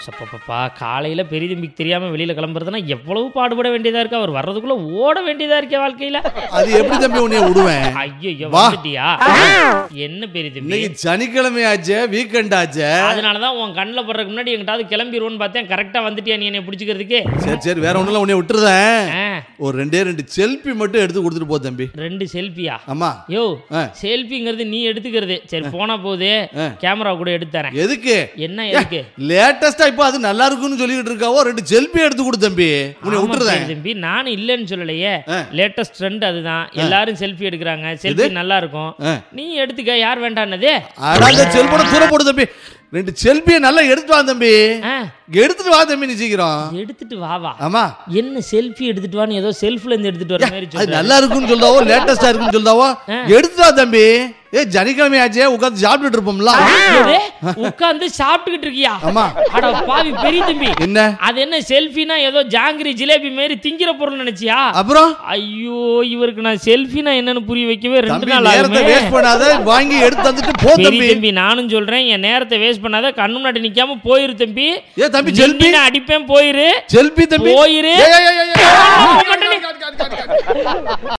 சப்பப்பா காலையில் பெரிய தம்பிக்கு தெரியாமல் வெளியில் கிளம்புறதுனா எவ்வளவு பாடுபட வேண்டியதாக இருக்கு அவர் வர்றதுக்குள்ளே ஓட வேண்டியதாக இருக்கே வாழ்க்கையில் அது எப்படி தம்பி உன்னைய விடுவேன் ஐயோ வா. வந்துட்டியா என்ன பெரிய தம்பி இன்னைக்கு சனிக்கிழமை ஆச்சே வீக்கெண்ட் ஆச்சே அதனால தான் உன் கண்ணில் படுறதுக்கு முன்னாடி எங்கிட்டாவது கிளம்பிடுவோன்னு பார்த்தேன் கரெக்டாக வந்துட்டியா நீ என்னை பிடிச்சிக்கிறதுக்கு சரி சரி வேற ஒண்ணுல உன்னைய விட்டுறேன் ஆ, ஒரு ரெண்டே ரெண்டு செல்ஃபி மட்டும் எடுத்து கொடுத்துட்டு போ தம்பி ரெண்டு செல்ஃபியா ஆமா யோ ஆ. செல்ஃபிங்கிறது நீ எடுத்துக்கிறது சரி போனா போகுது ஆ. கேமரா கூட எடுத்து தரேன் எதுக்கு என்ன எதுக்கு லேட்டஸ்டா இப்போ அது நல்லா இருக்குன்னு சொல்லிட்டு இருக்காவோ ரெண்டு செல்ஃபி எடுத்து கொடு தம்பி உன்னை ஆமா விட்டுறேன் பெரிய தம்பி நானும் இல்லைன்னு சொல்லலையே ஆ. லேட்டஸ்ட் ட்ரெண்ட் அதுதான் எல்லாரும் செல்ஃபி எடுக்கிறாங்க செல்ஃபி நல்லா இருக்கும் ஆ. நீ எடுத்துக்க யார் வேண்டான்னது அடாத செல்போனை தூர போடு தம்பி ரெண்டு செல்ஃபியை நல்லா எடுத்து வா தம்பி ஆ, எடுத்துட்டு வா தம்பி நீ சீக்கிரம் எடுத்துட்டு வா வா ஆமா என்ன செல்ஃபி எடுத்துட்டு வான்னு ஏதோ செல்ஃப்ல இருந்து எடுத்துட்டு வர மாதிரி அது சொல்ற நல்லா இருக்குன்னு சொல்றாவோ லேட்டஸ்டா இருக்குன்னு சொல்றாவோ எடுத்துட்டு வா தம்பி ஏ ஜனிக்கிழமை ஆச்சே உட்காந்து சாப்பிட்டுட்டு இருப்போம்ல உட்கார்ந்து சாப்பிட்டுக்கிட்டு இருக்கியா ஆமா அட பாவி பெரிய தம்பி என்ன அது என்ன செல்ஃபினா ஏதோ ஜாங்கிரி ஜிலேபி மாதிரி திங்கிற பொருள் நினைச்சியா அப்புறம் ஐயோ இவருக்கு நான் செல்ஃபினா என்னன்னு புரிய வைக்கவே ரெண்டு தம்பி நாள் நேரத்தை ஆகுமே வேஸ்ட் பண்ணாத வாங்கி எடுத்து தந்துட்டு போ பெரிய தம்பி தம்பி நானும் சொல்றேன் என் நேரத்தை வேஸ்ட் பண்ணாத கண்ணு முன்னாடி நிக்காம போயிரு தம்பி ஏ தம்பி செல்ஃபி நின்னு அடிப்பேன் போயிரு செல்ஃபி தம்பி போயிரு ஏய், ஏய், ஏய், ஏய், ஏய். போக மாட்டேனே.